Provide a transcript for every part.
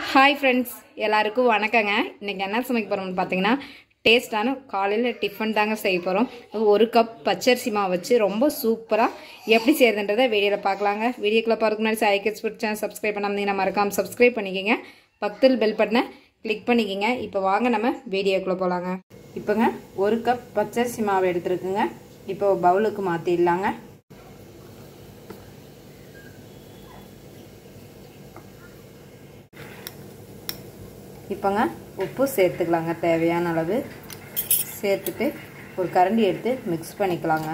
hi friends எல்லாருக்கும் வணக்கங்க இன்றைக்கி என்ன சமைக்க போகிறோம்னு பார்த்தீங்கன்னா டேஸ்டான காலையில் டிஃபன் தாங்க செய்ய போகிறோம் ஒரு கப் பச்சரிசி மாவு வச்சு ரொம்ப சூப்பராக எப்படி செய்யறதுன்றதை வீடியோவில் பார்க்கலாங்க வீடியோக்குள்ளே பார்க்க முன்னாடி Sai kids food channel subscribe பண்ணாமல் மறக்காமல் சப்ஸ்கிரைப் பண்ணிக்கோங்க பக்கத்தில் பெல் பட்டனை கிளிக் பண்ணிக்கோங்க இப்போ வாங்க நம்ம வீடியோக்குள்ளே போகலாங்க இப்போங்க ஒரு கப் பச்சரிசி மாவு எடுத்துருக்குங்க இப்போ பவுலுக்கு மாற்றிடலாங்க இப்போங்க உப்பு சேர்த்துக்கலாங்க தேவையான அளவு சேர்த்துட்டு ஒரு கரண்டி எடுத்து மிக்ஸ் பண்ணிக்கலாங்க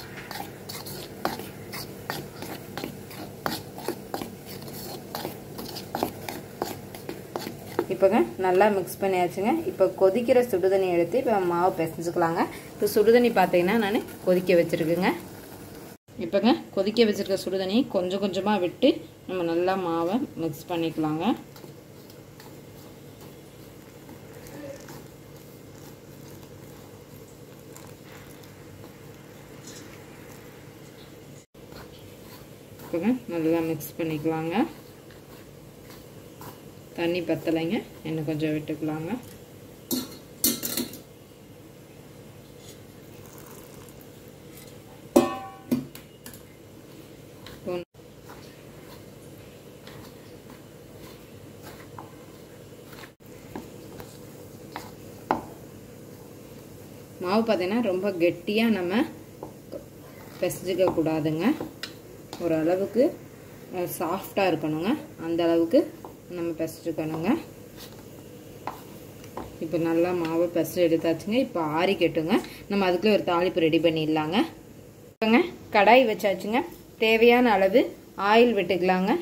இப்போங்க நல்லா மிக்ஸ் பண்ணியாச்சுங்க இப்போ கொதிக்கிற சுடுதண்ணி எடுத்து இப்போ மாவு பிசைஞ்சுக்கலாங்க இப்போ சுடுதண்ணி பார்த்தீங்கன்னா நான் கொதிக்க வச்சுருக்குங்க இப்போங்க கொதிக்க வச்சுருக்க சுடுதண்ணி கொஞ்சம் கொஞ்சமாக விட்டு நம்ம நல்லா மாவை மிக்ஸ் பண்ணிக்கலாங்க இப்போங்க நல்லா மிக்ஸ் பண்ணிக்கலாங்க தண்ணி பத்தலைங்க இன்னும் கொஞ்சம் விட்டுக்கலாங்க மாவு பார்த்தீங்கன்னா ரொம்ப கெட்டியாக நம்ம பிசைஞ்சிக்க கூடாதுங்க ஓரளவுக்கு சாஃப்டாக இருக்கணுங்க அந்த அளவுக்கு நம்ம பிசைச்சுக்கணுங்க இப்போ நல்லா மாவை பிசை எடுத்தாச்சுங்க இப்போ ஆறி கட்டுங்க நம்ம அதுக்குள்ளே ஒரு தாளிப்பு ரெடி பண்ணிடலாங்க இப்போங்க கடாய் வச்சாச்சுங்க தேவையான அளவு ஆயில் விட்டுக்கலாங்க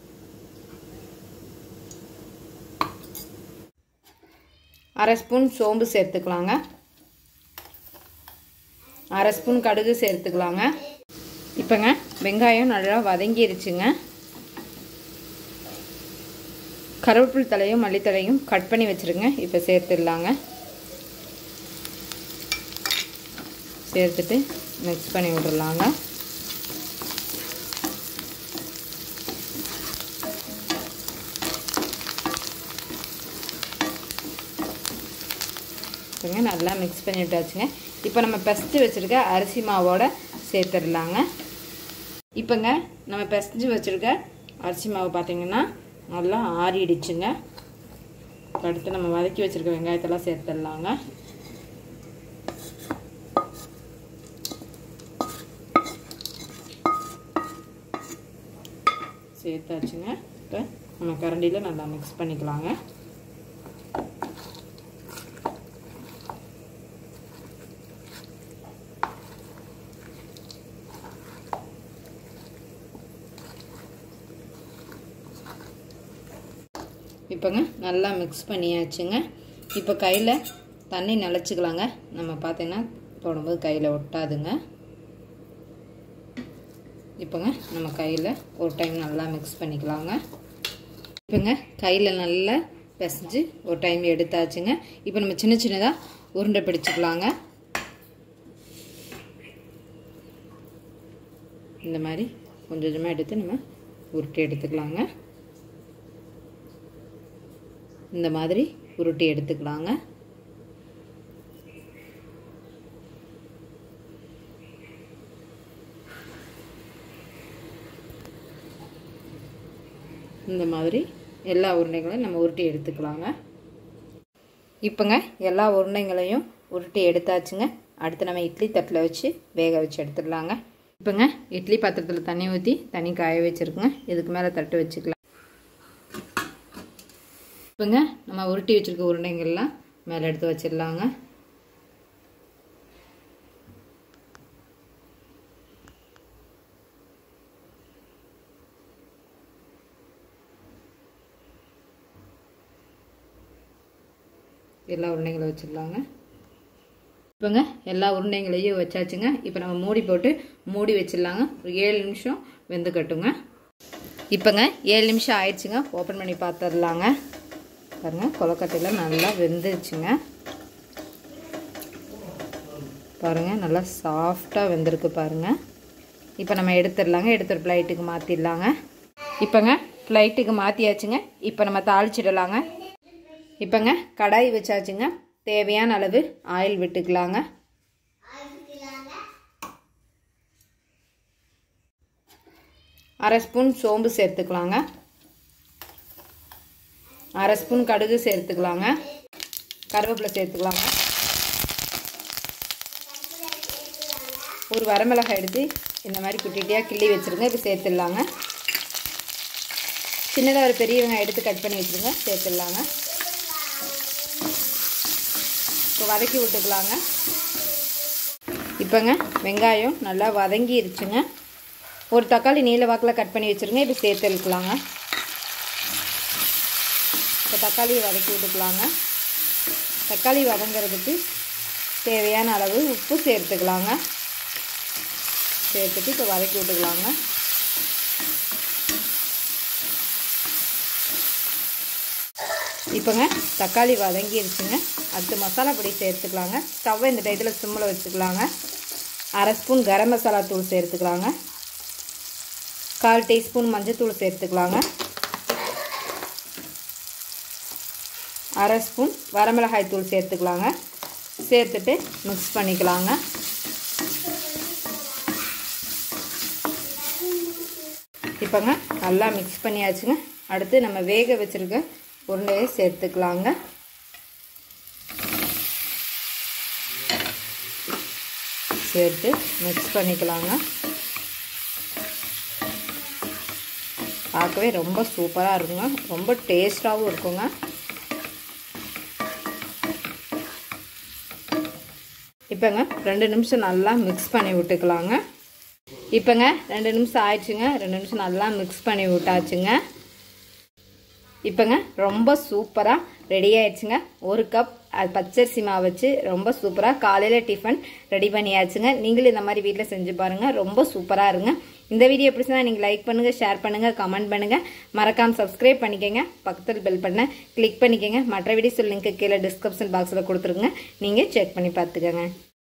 அரை ஸ்பூன் சோம்பு சேர்த்துக்கலாங்க அரை ஸ்பூன் கடுகு சேர்த்துக்கலாங்க இப்போங்க வெங்காயம் நல்லா வதங்கிருச்சுங்க கருவேப்பில் தலையும் மல்லித்தலையும் கட் பண்ணி வச்சுருங்க இப்போ சேர்த்துடலாங்க சேர்த்துட்டு மிக்ஸ் பண்ணி விட்றலாங்க இப்போங்க நல்லா மிக்ஸ் பண்ணி விட்டாச்சுங்க இப்போ நம்ம பெஸ்ட்டு வச்சுருக்க அரிசி மாவோட சேர்த்துடலாங்க இப்போங்க நம்ம பிசைஞ்சு வச்சுருக்க அரிசி மாவு பார்த்திங்கன்னா நல்லா ஆறிடுச்சுங்க அடுத்து நம்ம வதக்கி வச்சுருக்க வெங்காயத்தெல்லாம் சேர்த்துடலாங்க சேர்த்தாச்சுங்க இப்போ நம்ம கரண்டியில் நல்லா மிக்ஸ் பண்ணிக்கலாங்க இப்போங்க நல்லா மிக்ஸ் பண்ணியாச்சுங்க இப்போ கையில் தண்ணி நிலச்சிக்கலாங்க நம்ம பார்த்தீங்கன்னா போடும்போது கையில் ஒட்டாதுங்க இப்போங்க நம்ம கையில் ஒரு டைம் நல்லா மிக்ஸ் பண்ணிக்கலாங்க இப்போங்க கையில் நல்லா பிசைஞ்சு ஒரு டைம் எடுத்தாச்சுங்க இப்போ நம்ம சின்ன சின்னதாக உருண்டை பிடிச்சிக்கலாங்க இந்த மாதிரி கொஞ்சம் கொஞ்சமாக எடுத்து நம்ம உருட்டி எடுத்துக்கலாங்க இந்த மாதிரி உருட்டி எடுத்துக்கலாங்க இந்த மாதிரி எல்லா உருண்டைகளையும் நம்ம உருட்டி எடுத்துக்கலாங்க இப்போங்க எல்லா உருண்டைங்களையும் உருட்டி எடுத்தாச்சுங்க அடுத்து நம்ம இட்லி தட்டில் வச்சு வேக வச்சு எடுத்துடலாங்க இப்போங்க இட்லி பாத்திரத்தில் தண்ணி ஊற்றி தண்ணி காய வச்சுருக்குங்க இதுக்கு மேலே தட்டு வச்சுக்கலாம் இப்போங்க நம்ம உருட்டி வச்சுருக்க உருண்டைங்கள்லாம் மேலே எடுத்து வச்சிடலாங்க எல்லா உருண்டைங்களும் வச்சிடலாங்க இப்போங்க எல்லா உருண்டைங்களையும் வச்சாச்சுங்க இப்போ நம்ம மூடி போட்டு மூடி வச்சிடலாங்க ஒரு ஏழு நிமிஷம் வெந்து கட்டுங்க இப்போங்க ஏழு நிமிஷம் ஆயிடுச்சுங்க ஓப்பன் பண்ணி பார்த்துடலாங்க பாருங்கள் கொலக்கட்டையில் நல்லா வெந்துருச்சுங்க பாருங்கள் நல்லா சாஃப்டாக வெந்திருக்கு பாருங்கள் இப்போ நம்ம எடுத்துடலாங்க எடுத்து ஒரு பிளேட்டுக்கு மாற்றிடலாங்க இப்போங்க லைட்டுக்கு மாற்றியாச்சுங்க இப்போ நம்ம தாளிச்சிடலாங்க இப்போங்க கடாய் வச்சாச்சுங்க தேவையான அளவு ஆயில் விட்டுக்கலாங்க அரை ஸ்பூன் சோம்பு சேர்த்துக்கலாங்க அரை ஸ்பூன் கடுகு சேர்த்துக்கலாங்க கருவேப்பிலை சேர்த்துக்கலாங்க ஒரு வரமிளகாய் எடுத்து இந்த மாதிரி குட்டிட்டியாக கிள்ளி வச்சுருங்க இப்போ சேர்த்துடலாங்க சின்னதாக ஒரு பெரிய வெங்காயம் எடுத்து கட் பண்ணி வச்சுருங்க சேர்த்துடலாங்க இப்போ வதக்கி விட்டுக்கலாங்க இப்போங்க வெங்காயம் நல்லா வதங்கிருச்சுங்க ஒரு தக்காளி நீல வாக்கில் கட் பண்ணி வச்சுருங்க இப்போ சேர்த்துக்கலாங்க இப்போ தக்காளியை வதக்கி விட்டுக்கலாங்க தக்காளி வதங்கிறதுக்கு தேவையான அளவு உப்பு சேர்த்துக்கலாங்க சேர்த்துட்டு இப்போ வதக்கி விட்டுக்கலாங்க இப்போங்க தக்காளி வதங்கிருச்சுங்க அடுத்து மசாலா பொடி சேர்த்துக்கலாங்க ஸ்டவ்வை இந்த டயத்தில் சிம்மில் வச்சுக்கலாங்க அரை ஸ்பூன் கரம் மசாலா தூள் சேர்த்துக்கலாங்க கால் டீஸ்பூன் மஞ்சத்தூள் சேர்த்துக்கலாங்க அரை ஸ்பூன் வரமிளகாய் தூள் சேர்த்துக்கலாங்க சேர்த்துட்டு மிக்ஸ் பண்ணிக்கலாங்க இப்போங்க நல்லா மிக்ஸ் பண்ணியாச்சுங்க அடுத்து நம்ம வேக வச்சுருக்க உருண்டையை சேர்த்துக்கலாங்க சேர்த்து மிக்ஸ் பண்ணிக்கலாங்க பார்க்கவே ரொம்ப சூப்பராக இருக்குங்க ரொம்ப டேஸ்ட்டாகவும் இருக்குங்க இப்போங்க ரெண்டு நிமிஷம் நல்லா மிக்ஸ் பண்ணி விட்டுக்கலாங்க இப்போங்க ரெண்டு நிமிஷம் ஆயிடுச்சுங்க ரெண்டு நிமிஷம் நல்லா மிக்ஸ் பண்ணி விட்டாச்சுங்க இப்போங்க ரொம்ப சூப்பராக ரெடி ஆயிடுச்சுங்க ஒரு கப் அது பச்சரிசி மாவு வச்சு ரொம்ப சூப்பராக காலையில் டிஃபன் ரெடி பண்ணியாச்சுங்க நீங்களும் இந்த மாதிரி வீட்டில் செஞ்சு பாருங்கள் ரொம்ப சூப்பராக இருங்க இந்த வீடியோ பிடிச்சா நீங்கள் லைக் பண்ணுங்கள் ஷேர் பண்ணுங்கள் கமெண்ட் பண்ணுங்கள் மறக்காமல் சப்ஸ்கிரைப் பண்ணிக்கோங்க பக்கத்தில் பெல் பண்ண கிளிக் பண்ணிக்கோங்க மற்ற வீடியோஸ் லிங்க்கு கீழே டிஸ்கிரிப்ஷன் பாக்ஸில் கொடுத்துருங்க நீங்கள் செக் பண்ணி பார்த்துக்கோங்க